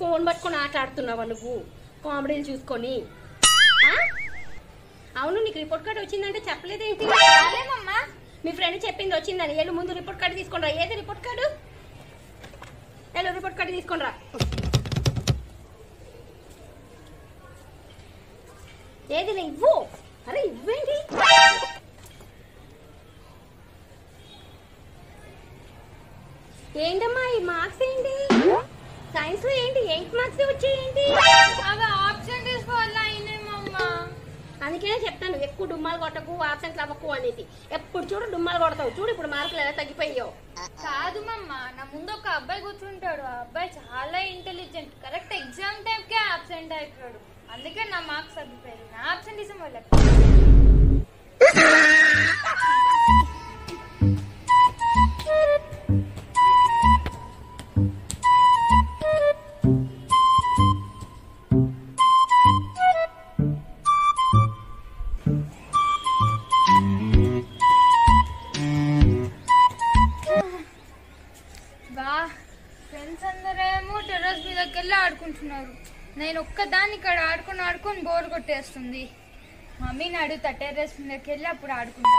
Phone పట్టుకొని ఆట ఆడుతున్నావా నువ్వు కామెడీలు చూసుకొని ఆ? అవును నీకు రిపోర్ట్ కార్డ్ వచ్చిందంటే చెప్పలేదేంటి రాలేమమ్మా మీ ఫ్రెండ్ చెప్పింది వచ్చిందని ఏళ్ళు ముందు రిపోర్ట్ కార్డు తీసుకొని రా ఏది రిపోర్ట్ కార్డు ఏళ్ళు రిపోర్ట్ కార్డు తీసుకొని రా ఏది లే, ఇవ్వు అరే ఇవ్వేంటి ఏంటమ్మా ఈ మార్క్స్ ఏంటి సైన్స్ లో ఏంటి ఎయిట్ మార్క్స్ వచ్చాయేంటి అవి ఆప్షన్ తీసుకోవాలా అయినామమ్మా అందుకనే చెప్తాను ఎక్కువ డుమ్మాలు కొట్టకు ఆబ్సెంట్లు అవ్వకు అనేది ఎప్పుడు చూడు డుమ్మాలు కొడతావు చూడు ఇప్పుడు మార్కులు ఎలా తగ్గిపోయావు కాదు మమ్మ నా ముందు ఒక అబ్బాయి కూర్చుంటాడు ఆ అబ్బాయి చాలా ఇంటెలిజెంట్ కరెక్ట్ ఎగ్జామ్ టైంకే అబ్సెంట్ అయిపోయాడు అందుకే నా మార్క్స్ తగ్గిపోయాయి నా అబ్సెంటిజం వల్ల బా ఫ్రెండ్స్ అందరేమో టెర్రస్ మీదకి వెళ్ళి ఆడుకుంటున్నారు నేను ఒక్కదాన్ని ఇక్కడ ఆడుకొని ఆడుకొని బోర్ కొట్టేస్తుంది మమ్మీని అడుగుతా టెర్రస్ మీదకి వెళ్ళి అప్పుడు ఆడుకుంటా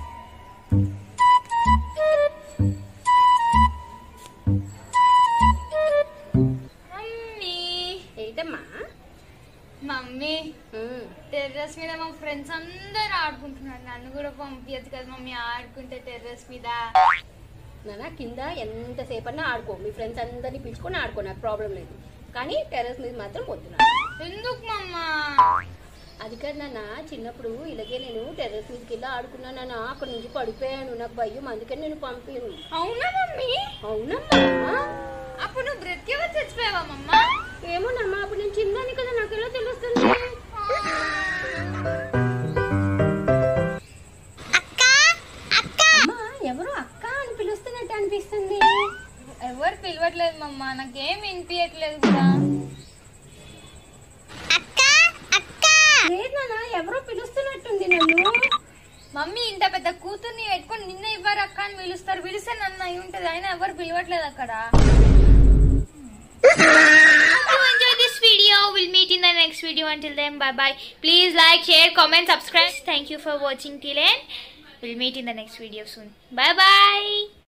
మమ్మీ ఏంటమ్మా మమ్మీ ఉమ్. టెర్రస్ మీద మా ఫ్రెండ్స్ అందరు ఆడుకుంటున్నారు నన్ను కూడా పంపించదు కదా మమ్మీ ఆడుకుంటే టెర్రస్ మీద నాన్న కింద ఎంతసేపన్నా ఆడుకో మీ ఫ్రెండ్స్ అందరినీ పిలుచుకొని ఆడుకో నాకు ప్రాబ్లం లేదు కానీ టెర్రస్ మీద మాత్రం వద్దునా ఎందుకు మమ్మా అది కాదు నాన్న చిన్నప్పుడు ఇలాగే నేను టెర్రస్ మీదకి వెళ్ళి ఆడుకున్నాను నాన్న అక్కడ నుంచి పడిపోయాను నాకు భయం అందుకని నేను పంపాను అవునా మమ్మీ అవునమ్మా అప్పుడు నువ్వు బ్రతికేవా చచ్చిపోయావా మమ్మా ఏమోనమ్మా అప్పుడు నేను చిన్నాను కదా నాకు ఎలా తెలుస్తుంది అమ్మా ఎవరు అక్క అని పిలుస్తున్నట్టు అనిపిస్తుంది ఎవరు పిలవట్లేదు మమ్మ నాకేం వినిపించట్లేదు కూడా లేదు నాన్న ఎవరో పిలుస్తున్నట్టుంది నన్ను మమ్మీ ఇంత పెద్ద కూతుర్ని పెట్టుకొని నిన్న ఇవ్వరు అక్క అని పిలుస్తారు పిలిస్తే నన్ను అయి ఉంటది అయినా ఎవరు పిలవట్లేదు అక్కడ you enjoy this video we'll meet in the next video until then bye bye please like share comment subscribe thank you for watching till end we'll meet in the next video soon bye bye